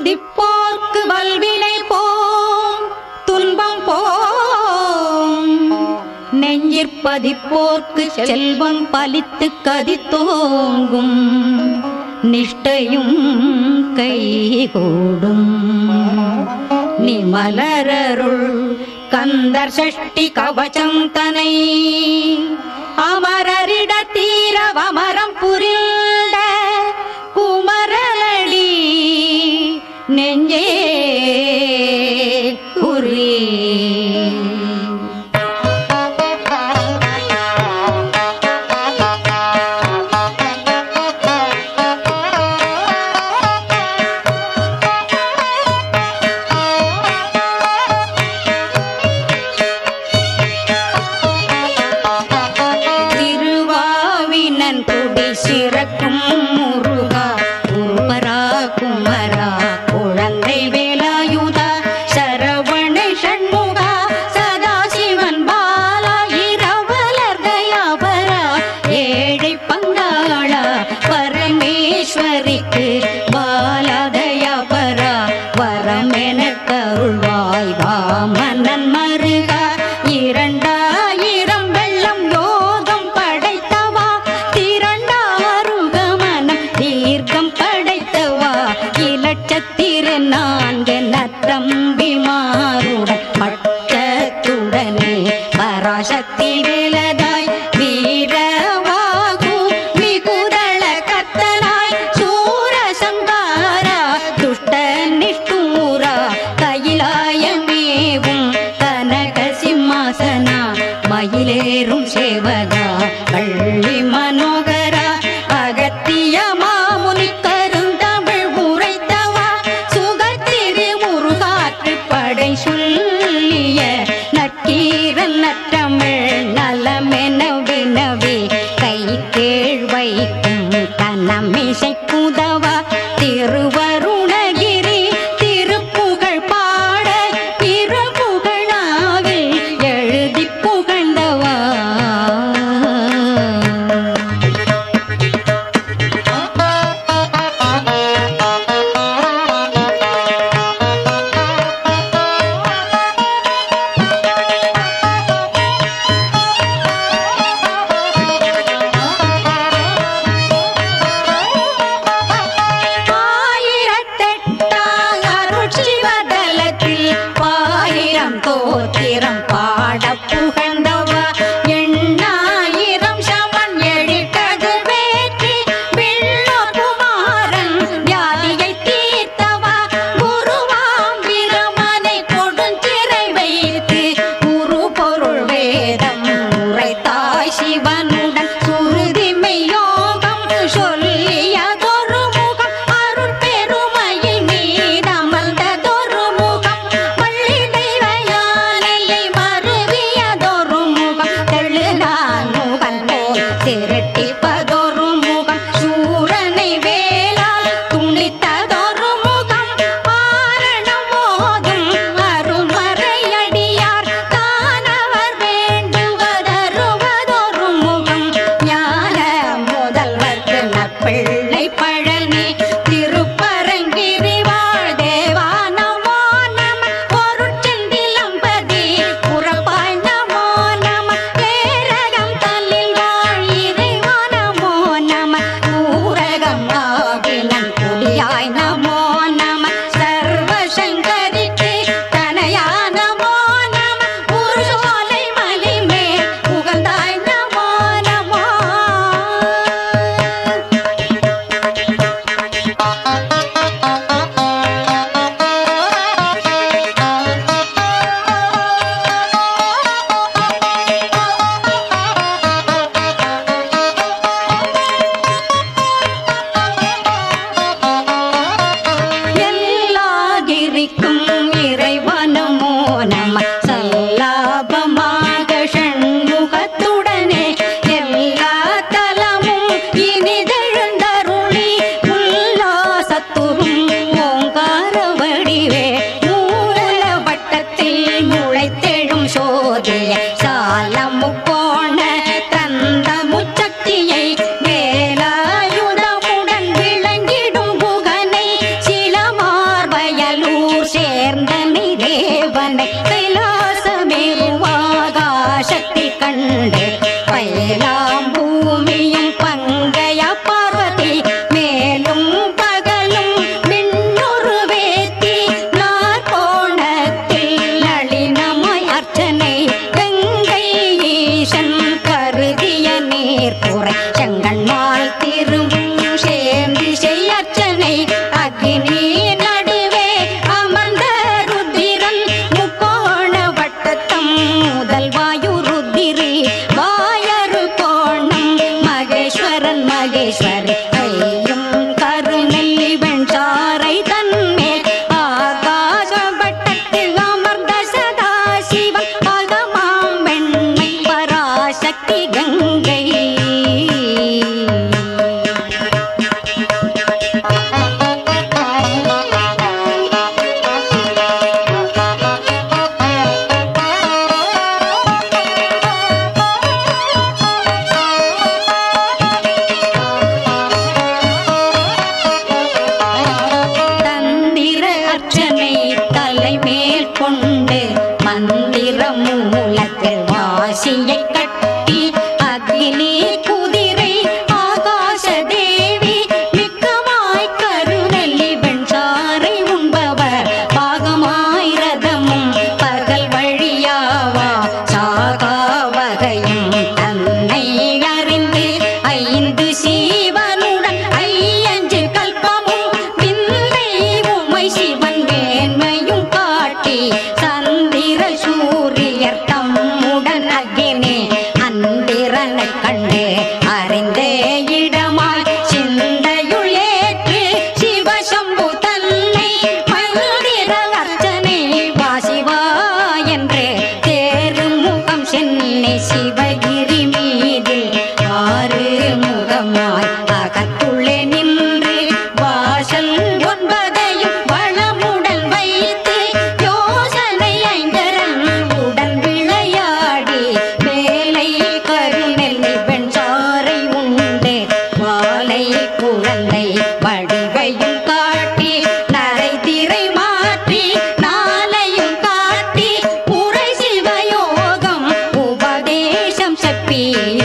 துதிப்போர்க்கு வல்வினை போம் துன்பம் போம் நெஞ்சிற்பதிப்போர்க்கு செல்வம் பலித்து கதித்தோங்கும் நிஷ்டையும் கைகூடும் நிமலரருள் கந்தர் சஷ்டி கவச்சம் தனை அமரரிட தீரவமரம் புரிந்த குமரனடி நெஞ்சே குறி திருவாவினன் குடி சிறக்கும் முருகா குருபரா குமரா குழந்தை வேலாயுதா சரவண ஷண்முகா சதாசிவன் பாலா இரவலர் தயாபரா ஏழை பங்காளா பரமேஸ்வரிக்கு பாலா தயாபரா வரமென கருள்வாய் வாமனன் மருகா இரண்டாயிரம் வெள்ளம் யோகம் படைத்தவா திரண்டாருக மனம் தீர்க்கம் படைத்தவா இலட்சத்திரு நான்கு நத்தம்பி மாறுடன் பட்டத்துடனே பராசக்தி வேலதாய் வீரவாகு மிகுதள கத்தனாய் சூரசங்காரா துஷ்ட நிஷ்டூரா கையிலாயமேவும் கனக சிம்மாசனா மயிலேறும் சேவகா கள்ளி மனோகரா அகத்திய மாமுனி கருந்தமிழ் உரைத்தவா சுகத்திரு முருகாற்று படை சொல்லிய நக்கீரன் நற்றமிழ் நலமென வினவே கை கேழ் வைக்கும் கனமிசை குதவா திருவருணகிரி திருப்புகழ் பாட திருப்புகழாவில் எழுதி புகழ்ந்தவா ஆயிரத்தெட்டாம் அருட்சிவதலத்தில் பாயிரம் தோத்திரம் பாட புகழ்ந்தவா எண்ணாயிரம் சமன் எழிற்கதிர் வேற்றி வெள்ளகுமாரன் வியாதியை தீர்த்தவா குருவாம் பிரமனை கொடுஞ்சிறை வைத்து குரு பொருள் வேதம் உரைத்தாய் சிவனுடன் சுருதிமை யோகம் சொல்லியதொரு முகம் அருள் பெருமையில் மீதமர்ந்ததொரு முகம் வள்ளி தெய்வ யானையை மருவியதொரு முகம் தெழுநான் முகன் போல் திரட்டிப்பதொரு முகம் சூரனை வேளால் துணித்ததொரு முகம் ஆரணம் மோதும் அருள்மறையடியார் தானவர் வேண்டுவதருவதொரு முகம் ஞான முதல்வர்க்கு நற்பிள்ளை பழனி திருப்பரங்கிரி வாழ் தேவா நமோ நம பொருட்செந்திலம்பதி புறப்பாய் நமோ நம ஏரகம் தல்லில் வாழ் இறைவா நீர் கூரை செங்கண்மால் திரும்பும் சேர்ந்து செய்யர்ச்சனை அக்னி நடுவே அமர்ந்த ருத்திரன் முக்கோண வட்டத்தம் முதல் வாயு ருத்திரி வாயரு கோணம் மகேஸ்வரன் மகேஸ்வரி ஐயும் கருநெல்லி வெண்சாரை தன்மேல் ஆகாச வட்டத்தில் அமர்ந்த சதாசிவன் பகமாம் வெண்மை பராசக்தி கங்கை தந்திர அர்ச்சனை தலைமேல் கொண்டு மந்திர மூலத்தில் வாசியை கட்டி அக்னி குதிரை ஆகாச தேவி மிக்கமாய் கருநெல்லி வெண்சாரை உண்பவர் பாகமாய் ரதமும் பகல் வழியாவா சாகா வகையும் தன்னை அறிந்து ஐந்து சீவனுடன் ஐயஞ்சு கல்பமும் விந்தை உமை சிவன் வேண்மையும் காட்டி சந்திர சூரியர் தம்முடன் அகினே அந்திரனை கண்டு அறிந்தே இடமாய் சிந்தையுள் ஏற்று சிவசம்பு தன்னை மந்திர அர்ச்சனை வாசிவா என்று தேரு முகம் சென்னை சிவகிரி மீதில் ஆறு முகமாய் அகத்துள்ளே நின்று வாசல் ஒன்பதையும் வளமுடன் வைத்து யோசனை ஐந்தரன் உடன் விளையாடி வேலை கருநெல்லி வெண்சாரை உண்டு மாலை குழந்தை வடிவையும் காட்டி நரை திரை மாற்றி நாளையும் காட்டி உரை சிவயோகம் உபதேசம் செப்பி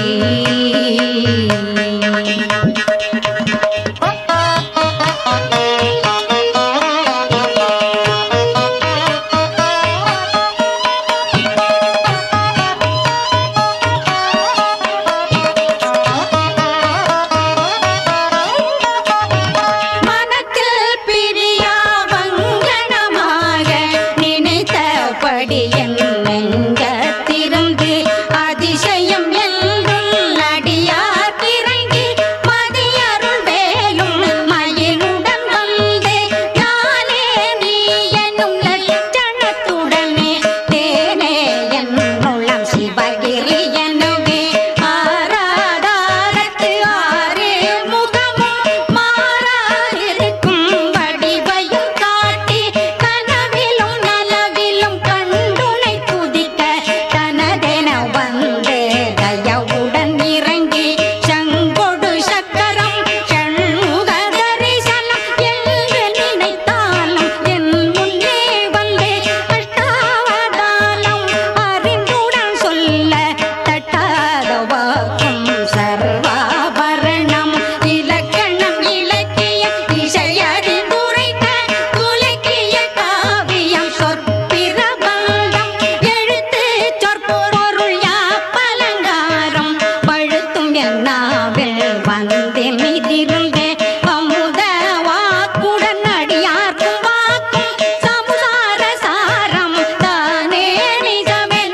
மனத்தில் பிரியா வங்கணமாக நினைத்தபடி என் நெஞ்சத்திருந்து அதிசயம் என்றும் அடியார் இறங்கி மதியருள் வேலும் மயிலுடன் வந்து நானே நீ என்னும் லட்சணத்துடனே தேனே என்னுள்ளம் சிவகிரி எனவே ஆராதாரத்து ஆறு முகமும் மாறாதிருக்கும் வடிவையும் காட்டி கனவிலும் நலவிலும் கண்டுனை துதிக்க தனதென வந்து தயவுடன் இறங்கி சங்கொடு சக்கரம் சண்முக தரிசனம் என்று நினைத்தாலும் என் முன்னே வந்து அஷ்டாவதானம் அறிந்துடன் சொல்ல தட்டாத வாக்கும் சர்வாபரணம் இலக்கணம் இலக்கியம் இசையறிந்துரைத்த துலக்கிய காவியம் சொற்பிரபந்தம் எழுத்து சொற்பொருள் யாப்பலங்காரம் பழுத்தும் என்னாவில் வந்து மிதிருந்தே அமுத வாக்குடன் அடியார்க்கும் வாக்கும் சமுசார சாரம் தானே நிஜமென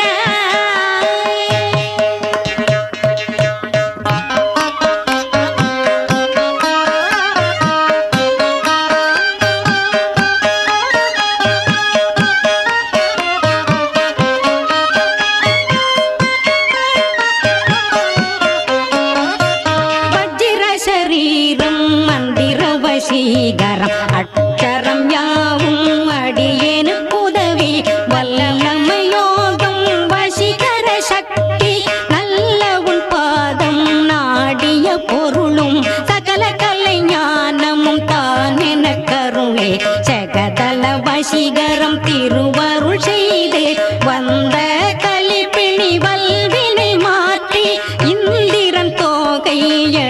வஜ்ர சரீரம் மந்திர வசீகரம் அட்சரம் யாவும் அடியேனு உதவி வல்லமை யோகம் வசீகர சக்தி நல்ல உன் பாதம் நாடிய பொருளும் சகல கலை ஞானமும் தான் என கருணே ஜெகதல வசீகரம் திருவருள் செய்து வந்த கலிப்பிணி வல்வினை மாற்றி இந்திரன் தோகை